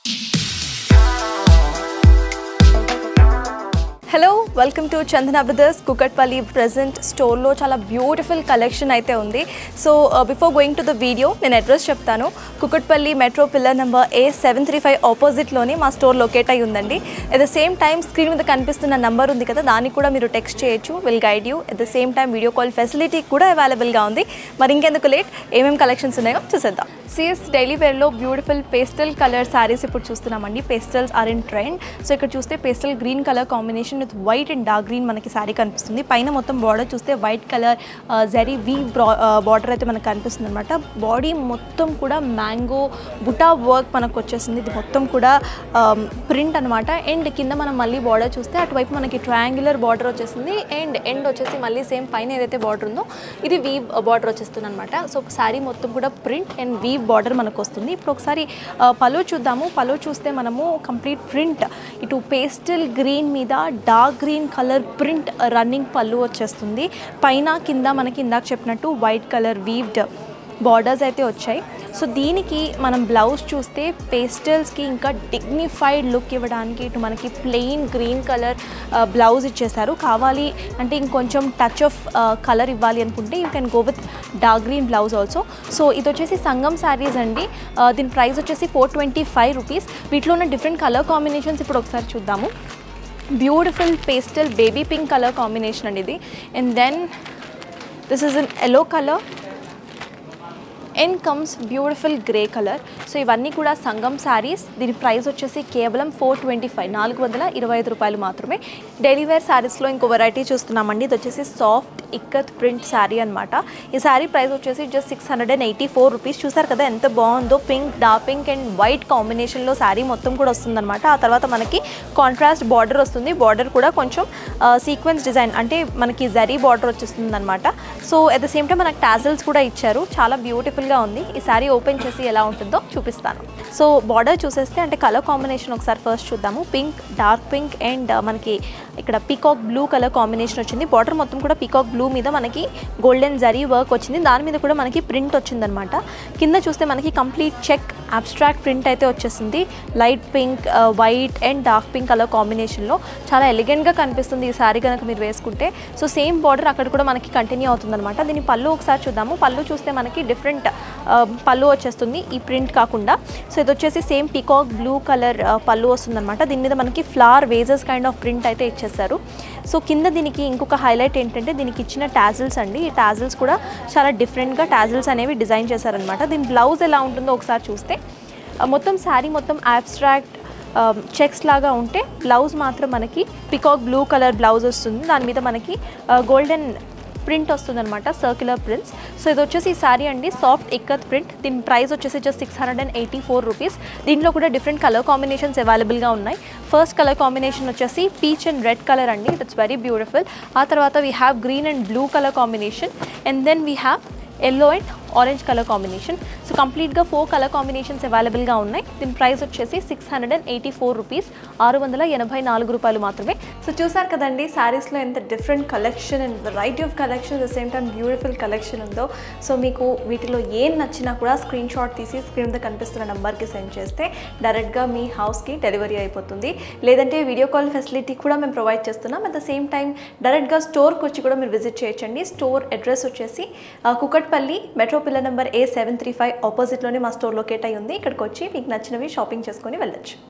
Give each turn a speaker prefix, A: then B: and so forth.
A: hello welcome to Chandana brothers Kukatpally present స్టోర్లో చాలా beautiful collection అయితే ఉంది so before going to the video నేను అడ్రస్ చెప్తాను Kukatpally metro pillar number A seven three five ఆపోజిట్లోనే మా స్టోర్ లొకేట్ అయి ఉందండి at the same time screen మీద కనిపిస్తున్న నంబర్ ఉంది కదా దానికి కూడా మీరు టెక్స్ట్ చేయొచ్చు will guide you at the same time video call facility కూడా అవైలబుల్గా ఉంది మరి ఇంకెందుకు లేట్ ఏమేమి కలెక్షన్స్ ఉన్నాయో చూసేద్దాం సిఎస్ డైలీ వేర్లో బ్యూటిఫుల్ పేస్టల్ కలర్ శారీస్ ఇప్పుడు చూస్తున్నామండి pastels are in trend so ఇక్కడ చూస్తే pastel green colour combination with white and dark green మనకి శారీ కనిపిస్తుంది పైన మొత్తం బార్డర్ చూస్తే white colour zari V border అయితే మనకు కనిపిస్తుంది అనమాట బాడీ మొత్తం కూడా మ్యాంగో బుటా వర్క్ మనకు వచ్చేసింది ఇది మొత్తం కూడా ప్రింట్ అనమాట అండ్ కింద మనం మళ్ళీ బార్డర్ చూస్తే అటువైపు మనకి ట్రయాంగులర్ బార్డర్ వచ్చేసింది అండ్ ఎండ్ వచ్చేసి మళ్ళీ సేమ్ పైన ఏదైతే బార్డర్ ఉందో ఇది వీవ్ బార్డర్ వచ్చేస్తుంది అనమాట సో శారీ మొత్తం కూడా ప్రింట్ అండ్ వీవ్ బార్డర్ మనకు వస్తుంది ఇప్పుడు ఒకసారి ఆ, పలో చూద్దాము పలో చూస్తే మనము కంప్లీట్ ప్రింట్ ఇటు పేస్టల్ గ్రీన్ మీద dark green colour print running పళ్ళు వచ్చేస్తుంది పైన కింద మనకి ఇందాక చెప్పినట్టు వైట్ కలర్ వీవ్డ్ బార్డర్స్ అయితే వచ్చాయి సో దీనికి మనం బ్లౌజ్ చూస్తే పేస్టల్స్కి ఇంకా డిగ్నిఫైడ్ లుక్ ఇవ్వడానికి ఇటు మనకి ప్లెయిన్ గ్రీన్ కలర్ బ్లౌజ్ ఇచ్చేసారు కావాలి అంటే ఇంకొంచెం టచ్ ఆఫ్ కలర్ ఇవ్వాలి అనుకుంటే you can go with dark green blouse also so ఇది వచ్చేసి సంగం శారీస్ అండి ఆ, దీని ప్రైస్ వచ్చేసి ఫోర్ ట్వంటీ ఫైవ్ రూపీస్ వీటిలో ఉన్న డిఫరెంట్ కలర్ కాంబినేషన్స్ ఇప్పుడు ఒకసారి చూద్దాము beautiful pastel baby pink colour combination అండి ఇది and then this is an yellow colour and comes beautiful grey colour so ఇవన్నీ కూడా సంగం శారీస్ దీని ప్రైస్ వచ్చేసి కేవలం ఫోర్ ట్వంటీ ఫైవ్ నాలుగు వందల ఇరవై ఐదు రూపాయలు మాత్రమే డైలీ వేర్ శారీస్లో ఇంకో వెరైటీ చూస్తున్నామండి ఇది వచ్చేసి సాఫ్ట్ ఇక్కత్ ప్రింట్ శారీ అనమాట ఈ శారీ ప్రైస్ వచ్చేసి just six hundred and eighty four rupees చూసారు కదా ఎంత బాగుందో pink dark pink and white కాంబినేషన్లో శారీ మొత్తం కూడా వస్తుందన్నమాట ఆ తర్వాత మనకి కాంట్రాస్ట్ బార్డర్ వస్తుంది బార్డర్ కూడా కొంచెం సీక్వెన్స్ డిజైన్ అంటే మనకి జరీ బార్డర్ వచ్చేస్తుంది అనమాట so at the same time మనకి టాజల్స్ కూడా ఇచ్చారు చాలా బ్యూటిఫుల్గా ఉంది ఈ శారీ ఓపెన్ చేసి ఎలా ఉంటుందో చూపిస్తాను సో బార్డర్ చూసేస్తే అంటే కలర్ కాంబినేషన్ ఒకసారి ఫస్ట్ చూద్దాము పింక్ డార్క్ పింక్ అండ్ మనకి ఇక్కడ పీకాక్ బ్లూ కలర్ కాంబినేషన్ వచ్చింది బార్డర్ మొత్తం కూడా పీకాక్ బ్లూ మీద మనకి గోల్డెన్ జరీ వర్క్ వచ్చింది దాని మీద కూడా మనకి ప్రింట్ వచ్చిందనమాట కింద చూస్తే మనకి కంప్లీట్ చెక్ అబ్స్ట్రాక్ట్ ప్రింట్ అయితే వచ్చేసింది light pink white and dark pink colour కాంబినేషన్లో చాలా ఎలిగెంట్గా కనిపిస్తుంది ఈ శారీ కనుక మీరు వేసుకుంటే సో సేమ్ బార్డర్ అక్కడ కూడా మనకి కంటిన్యూ అవుతుందన్నమాట దీని పళ్ళు ఒకసారి చూద్దాము పళ్ళు చూస్తే మనకి డిఫరెంట్ పళ్ళు వచ్చేస్తుంది ఈ ప్రింట్ కాకుండా సో ఇది వచ్చేసి సేమ్ పీకాక్ బ్లూ కలర్ పళ్ళు వస్తుందన్నమాట దీని మీద మనకి flower vases kind of print అయితే ఇచ్చేస్తారు సో కింద దీనికి ఇంకొక హైలైట్ ఏంటంటే దీనికి ఇచ్చిన టాజిల్స్ అండి ఈ టాజిల్స్ కూడా చాలా డిఫరెంట్గా టాజిల్స్ అనేవి డిజైన్ చేశారనమాట దీని బ్లౌజ్ ఎలా ఉంటుందో ఒకసారి చూస్తే ఆ, మొత్తం శారీ మొత్తం అబ్స్ట్రాక్ట్ చెక్స్ లాగా ఉంటే బ్లౌజ్ మాత్రం మనకి పికాక్ బ్లూ కలర్ బ్లౌజ్ వస్తుంది దాని మీద మనకి గోల్డెన్ ప్రింట్ వస్తుందన్నమాట సర్క్యులర్ ప్రింట్స్ సో ఇది వచ్చేసి ఈ శారీ అండి సాఫ్ట్ ఇక్కత్ ప్రింట్ దీని ప్రైస్ వచ్చేసి just six hundred and eighty four rupees దీంట్లో కూడా డిఫరెంట్ కలర్ కాంబినేషన్స్ అవైలబుల్గా ఉన్నాయి ఫస్ట్ కలర్ కాంబినేషన్ వచ్చేసి పీచ్ అండ్ రెడ్ కలర్ అండి ఇట్స్ వెరీ బ్యూటిఫుల్ ఆ తర్వాత we have green and blue colour combination and then we have yellow and orange colour combination so కంప్లీట్గా four colour combinations అవైలబుల్గా ఉన్నాయి దీని ప్రైస్ వచ్చేసి six hundred and eighty four rupees ఆరు వందల ఎనభై నాలుగు రూపాయలు మాత్రమే సో చూసారు కదండి శారీస్లో ఎంత different collection and variety of collection the same time beautiful collection ఉందో సో మీకు వీటిలో ఏం నచ్చినా కూడా స్క్రీన్ షాట్ తీసి స్క్రీన్ మీద కనిపిస్తున్న నెంబర్కి సెండ్ చేస్తే డైరెక్ట్గా మీ హౌస్కి డెలివరీ అయిపోతుంది లేదంటే వీడియో కాల్ ఫెసిలిటీ కూడా మేము ప్రొవైడ్ చేస్తున్నాం అట్ ద సేమ్ టైం డైరెక్ట్గా స్టోర్కి వచ్చి కూడా మీరు విజిట్ చేయొచ్చండి స్టోర్ అడ్రస్ వచ్చేసి ఆ, Kukatpally metro pillar number A seven three five ఆపోజిట్లోనే మా స్టోర్ లొకేట్ అయి ఉంది ఇక్కడికి వచ్చి మీకు నచ్చినవి షాపింగ్ చేసుకొని వెళ్ళొచ్చు